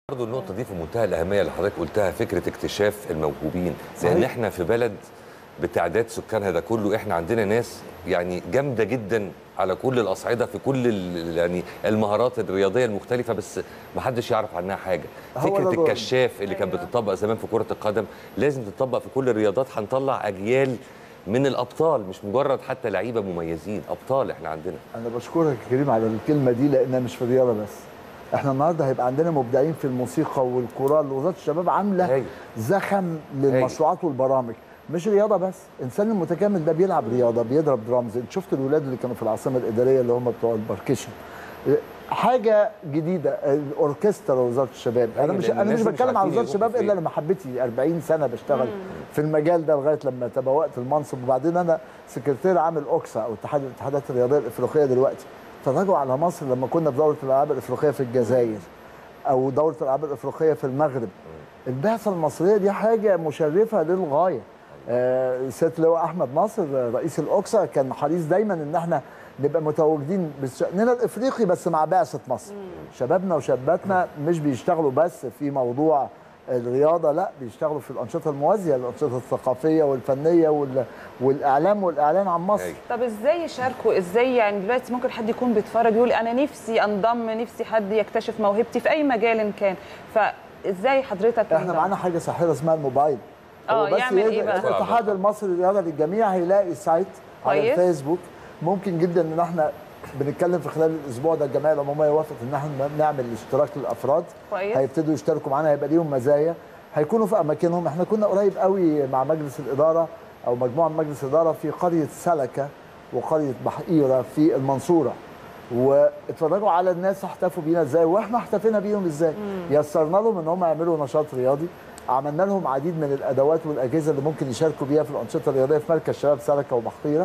برضه النقطة دي في منتهى الأهمية اللي حضرتك قلتها فكرة اكتشاف الموهوبين لأن صحيح. احنا في بلد بتعداد سكانها ده كله احنا عندنا ناس يعني جامدة جدا على كل الأصعدة في كل ال- يعني المهارات الرياضية المختلفة بس ما حدش يعرف عنها حاجة هو فكرة ده دورنا. الكشاف اللي كانت أيوة. بتطبق زمان في كرة القدم لازم تطبق في كل الرياضات هنطلع أجيال من الأبطال مش مجرد حتى لعيبة مميزين أبطال احنا عندنا انا بشكرك يا كريم على الكلمه دي لانها مش في الرياضه بس احنا النهارده هيبقى عندنا مبدعين في الموسيقى والكورال وزاره الشباب عامله هايل. زخم للمشروعات والبرامج مش رياضه بس الانسان المتكامل ده بيلعب رياضه بيضرب درامز انت شفت الولاد اللي كانوا في العاصمه الاداريه اللي هم بتوع الباركيشن حاجه جديده الاوركسترا وزاره الشباب انا هايل، مش لأن انا مش الناس مش بتكلم عن عارفين وزاره الشباب يروحوا الا فين. لمحبتي 40 سنه بشتغل في المجال ده لغايه لما تبوأت المنصب وبعدين انا سكرتير عامل اوكسا او اتحاد الاتحادات الرياضيه الافريقيه دلوقتي فرجعوا على مصر لما كنا في دوره الالعاب الافريقيه في الجزائر او دوره الالعاب الافريقيه في المغرب البعثه المصريه دي حاجه مشرفه للغايه آه، سياده اللواء احمد ناصر آه، رئيس الاوكسا كان حريص دايما ان احنا نبقى متواجدين بشأننا الافريقي بس مع بعثه مصر شبابنا وشاباتنا مش بيشتغلوا بس في موضوع الرياضه لا بيشتغلوا في الانشطه الموازيه الانشطه الثقافيه والفنيه وال... والاعلام والاعلان عن مصر هايل. طب ازاي يشاركوا ازاي يعني دلوقتي ممكن حد يكون بيتفرج يقول انا نفسي انضم نفسي حد يكتشف موهبتي في اي مجال إن كان فازاي حضرتك احنا انضم؟ معانا حاجه ساحره اسمها الموبايل آه، هو بس يعمل إيه يقدر- بقى؟ الاتحاد المصري للرياضه للجميع هيلاقي سايت على كويس. الفيسبوك ممكن جدا ان احنا بنتكلم في خلال الاسبوع ده الجمعيه العموميه وافقت ان احنا نعمل اشتراك للافراد كويس. هيبتدوا يشتركوا معانا هيبقى ليهم مزايا هيكونوا في اماكنهم احنا كنا قريب قوي مع مجلس الاداره او مجموعه من مجلس الاداره في قريه سلكه وقريه بحيره في المنصوره واتفرجوا على الناس احتفوا بينا ازاي واحنا احتفينا بيهم ازاي يسرنا لهم ان هم يعملوا نشاط رياضي عملنا لهم عديد من الادوات والاجهزه اللي ممكن يشاركوا بيها في الانشطه الرياضيه في مركز شباب سلكه وبحقيره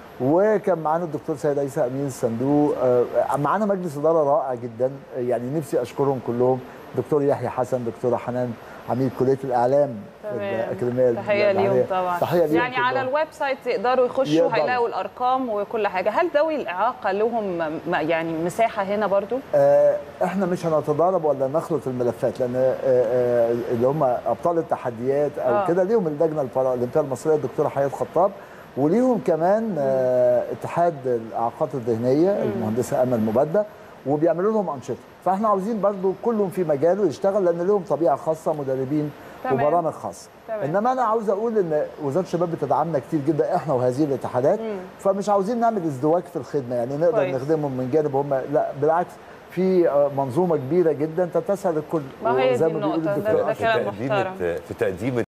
وكان معانا الدكتور سيد عيسى امين الصندوق آه، معانا مجلس اداره رائع جدا آه، يعني نفسي اشكرهم كلهم دكتور يحيى حسن دكتوره حنان عميد كليه الاعلام في تمام الاكاديميه تحيه ليهم العالية. طبعا تحيه ليهم يعني على كلهم. الويب سايت يقدروا يخشوا يقدروا. هيلاقوا الارقام وكل حاجه هل ذوي الاعاقه لهم م- يعني مساحه هنا برضو آه، احنا مش هنتضارب ولا نخلط الملفات لان آه، آه، اللي هم ابطال التحديات او آه. كده ليهم اللجنه البارالمبيه المصريه الدكتوره حياه خطاب وليهم كمان آه، اتحاد الاعاقات الذهنيه المهندسه امل مبدع وبيعملوا لهم انشطه فاحنا عاوزين برضو كلهم في مجاله يشتغل لان لهم طبيعه خاصه مدربين تمام. وبرامج خاصه تمام. انما انا عاوز اقول ان وزاره الشباب بتدعمنا كتير جدا احنا وهذه الاتحادات فمش عاوزين نعمل ازدواج في الخدمه يعني نقدر كويس. نخدمهم من جانب هم لا بالعكس في آه، منظومه كبيره جدا تتسع للكل ما هي وزي دي بيقول النقطة، ده- الدكتور ده في كلام تقديم محترم. في تقديم